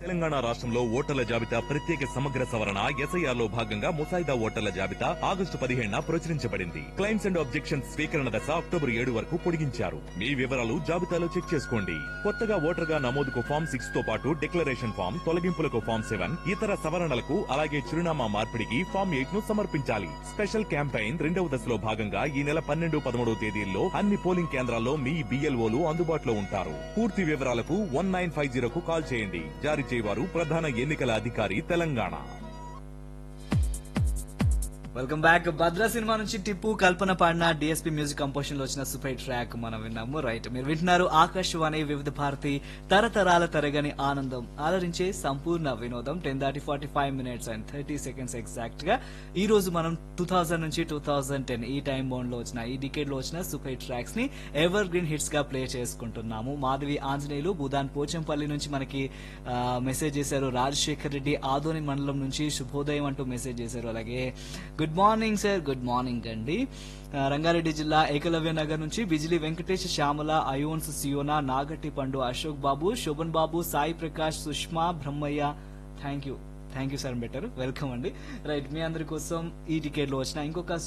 తెలంగాణ రాష్ట్రంలో ఓటర్ల జాబితా ప్రత్యేక సమగ్ర సవరణ ఎస్ఐఆర్ లో భాగంగా ముసాయిదా ఓటర్ల జాబితా ఆగస్టు పదిహేడున ప్రచురించబడింది క్లైమ్స్ అండ్ ఆబ్జెక్షన్స్ స్వీకరణ దశ అక్టోబర్ ఏడు వరకు పొడిగించారు మీ వివరాలు జాబితాలో చెక్ చేసుకోండి కొత్తగా ఓటర్ గా నమోదుకు ఫామ్ సిక్స్ తో పాటు డిక్లరేషన్ ఫామ్ తొలగింపులకు ఫామ్ సెవెన్ ఇతర సవరణలకు అలాగే చిరునామా మార్పిడికి ఫామ్ ఎయిట్ ను సమర్పించాలి స్పెషల్ క్యాంపెయిన్ రెండవ దశలో భాగంగా ఈ నెల పన్నెండు పదమూడవ తేదీల్లో అన్ని పోలింగ్ కేంద్రాల్లో మీ బిఎల్ఓలు అందుబాటులో ఉంటారు పూర్తి వివరాలకు వన్ నైన్ ఫైవ్ జీరోకు కాల్ చేయండి జారీ చేయవారు ప్రధాన ఎన్నికల అధికారి Telangana welcome back Bhadra cinema నుంచి టిప్పు కల్పన పాడిన డిఎస్పీ మ్యూజిక్ కంపోజిషన్ లో వచ్చిన సూపర్ ట్రాక్ మనం విన్నాము రైట్ మీరు వింటున్నారు ఆకాశవాణి వివిధ భారతి తరతరాల తరగని ఆనందం ఆలరించే సంపూర్ణ వినోదం టెన్ దాటి forty five minutes and thirty seconds exact గా ఈ రోజు మనం టూ థౌసండ్ నుంచి టూ థౌసండ్ టెన్ ఈ టైం బౌండ్ లో వచ్చిన ఈ డికేడ్ లో వచ్చిన సూపర్ ట్రాక్స్ ని ఎవర్ గ్రీన్ హిట్స్ గా ప్లే చేసుకుంటున్నాము మాధవి ఆంజనేయులు భూదాన్ పోచంపల్లి నుంచి మనకి మెసేజ్ చేశారు రాజశేఖర్ రెడ్డి ఆదోని మండలం నుంచి శుభోదయం అంటూ మెసేజ్ చేశారు అలాగే good morning sir good morning అండి ఆ, రంగారెడ్డి జిల్లా ఏకలవ్య నగర్ నుంచి బిజిలి వెంకటేష్ శ్యామల అయోన్స్ సియోనా నాగట్టి Pandu Ashok Babu Shobhan Babu Sai Prakash Sushma Brahmaiah thank you thank you sir better welcome అండి రైట్ మీ అందరి కోసం ఈ టికెట్ లో వచ్చిన ఇంకొక